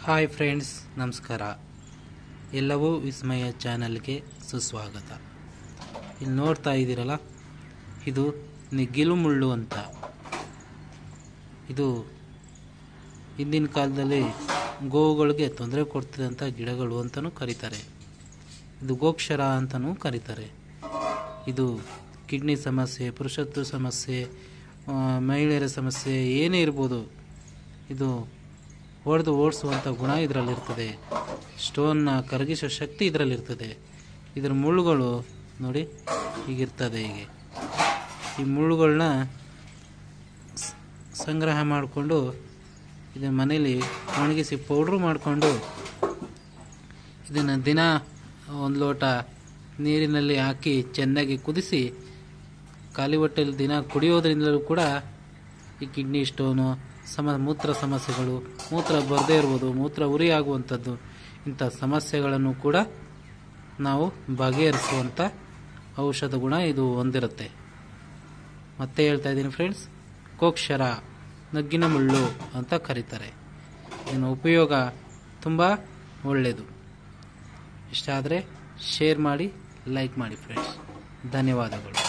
hi friends ನಮಸ್ಕಾರ ಎಲ್ಲವೂ ವಿಸ್ಮಯ ಚಾನಲ್ಗೆ ಸುಸ್ವಾಗತ ಇಲ್ಲಿ ನೋಡ್ತಾ ಇದ್ದೀರಲ್ಲ ಇದು ನೆಗ್ಗಿಲು ಮುಳ್ಳು ಅಂತ ಇದು ಹಿಂದಿನ ಕಾಲದಲ್ಲಿ ಗೋವುಗಳಿಗೆ ತೊಂದರೆ ಕೊಡ್ತಿದ್ದಂಥ ಗಿಡಗಳು ಅಂತಲೂ ಕರೀತಾರೆ ಇದು ಗೋಕ್ಷರ ಅಂತಲೂ ಕರೀತಾರೆ ಇದು ಕಿಡ್ನಿ ಸಮಸ್ಯೆ ಪುರುಷತ್ವ ಸಮಸ್ಯೆ ಆ, ಮಹಿಳೆಯರ ಸಮಸ್ಯೆ ಏನೇ ಇರ್ಬೋದು ಇದು ಹೊಡೆದು ಓಡಿಸುವಂಥ ಗುಣ ಇದರಲ್ಲಿರ್ತದೆ ಸ್ಟೋನ್ನ ಕರಗಿಸೋ ಶಕ್ತಿ ಇದರಲ್ಲಿರ್ತದೆ ಇದರ ಮುಳ್ಳುಗಳು ನೋಡಿ ಹೀಗಿರ್ತದೆ ಹೀಗೆ ಈ ಮುಳ್ಳುಗಳನ್ನ ಸ್- ಸಂಗ್ರಹ ಮಾಡಿಕೊಂಡು ಇದನ್ನ ಮನೇಲಿ ಒಣಗಿಸಿ ಪೌಡ್ರು ಮಾಡಿಕೊಂಡು ಇದನ್ನು ದಿನ ಒಂದು ಲೋಟ ನೀರಿನಲ್ಲಿ ಹಾಕಿ ಚೆನ್ನಾಗಿ ಕುದಿಸಿ ಖಾಲಿ ಹೊಟ್ಟೆಯಲ್ಲಿ ದಿನ ಕುಡಿಯೋದ್ರಿಂದಲೂ ಕೂಡ ಈ ಕಿಡ್ನಿ ಸ್ಟೋನು ಸಮ ಮೂತ್ರ ಸಮಸ್ಯೆಗಳು ಮೂತ್ರ ಬರದೇ ಇರ್ಬೋದು ಮೂತ್ರ ಉರಿ ಆಗುವಂಥದ್ದು ಇಂಥ ಸಮಸ್ಯೆಗಳನ್ನು ಕೂಡ ನಾವು ಬಗೆಹರಿಸುವಂಥ ಔಷಧ ಗುಣ ಇದು ಹೊಂದಿರುತ್ತೆ ಮತ್ತೆ ಹೇಳ್ತಾ ಇದ್ದೀನಿ ಫ್ರೆಂಡ್ಸ್ ಕೋಕ್ಷರ ನಗ್ಗಿನ ಮುಳ್ಳು ಅಂತ ಕರೀತಾರೆ ಇದನ್ನ ಉಪಯೋಗ ತುಂಬ ಒಳ್ಳೆಯದು ಇಷ್ಟ ಆದರೆ ಶೇರ್ ಮಾಡಿ ಲೈಕ್ ಮಾಡಿ ಫ್ರೆಂಡ್ಸ್ ಧನ್ಯವಾದಗಳು